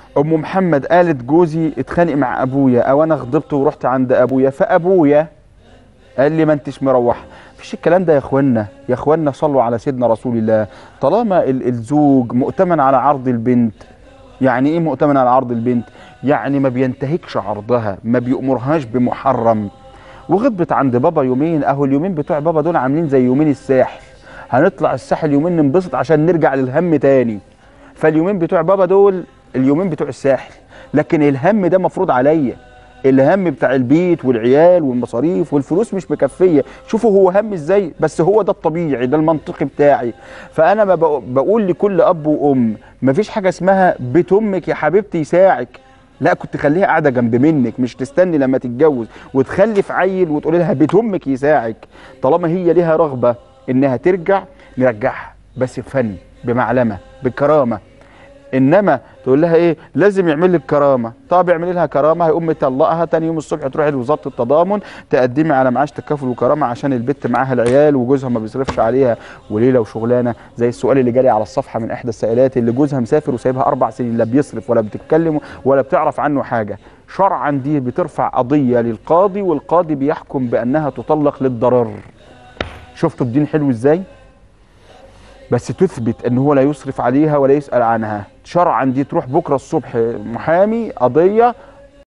ام محمد قالت جوزي اتخانق مع ابويا او انا غضبت ورحت عند ابويا فابويا قال لي ما انتش مروح مفيش الكلام ده يا اخوانا يا اخوانا صلوا على سيدنا رسول الله طالما ال- الزوج مؤتمن على عرض البنت يعني ايه مؤتمن على عرض البنت يعني ما بينتهكش عرضها ما بيأمرهاش بمحرم وغضبت عند بابا يومين اهو اليومين بتوع بابا دول عاملين زي يومين الساحل هنطلع الساحل يومين ننبسط عشان نرجع للهم تاني فاليومين بتوع بابا دول اليومين بتوع الساحل لكن الهم ده مفروض عليا الهم بتاع البيت والعيال والمصاريف والفلوس مش مكفيه شوفوا هو هم ازاي بس هو ده الطبيعي ده المنطقي بتاعي فانا ما بق- بقول لكل اب وام مفيش حاجه اسمها بيت امك يا حبيبتي يساعك لا كنت خليها قاعده جنب منك مش تستني لما تتجوز وتخلف عيل وتقول لها بيت امك يساعك طالما هي ليها رغبه انها ترجع نرجعها بس بفن بمعلمه بكرامه انما تقول لها ايه لازم يعمل لك كرامه طب اعملي لها كرامه هيقوم مطلقها تاني يوم الصبح تروحي لوزاره التضامن تقدمي على معاش تكافل وكرامه عشان البت معاها العيال وجوزها ما بيصرفش عليها وليله وشغلانه زي السؤال اللي جالي على الصفحه من احدى السائلات اللي جوزها مسافر وسايبها اربع سنين لا بيصرف ولا بتتكلم ولا بتعرف عنه حاجه شرعا دي بترفع قضيه للقاضي والقاضي بيحكم بانها تطلق للضرر شفتوا الدين حلو ازاي بس تثبت ان هو لا يصرف عليها ولا يسال عنها شرعا دي تروح بكره الصبح محامي قضيه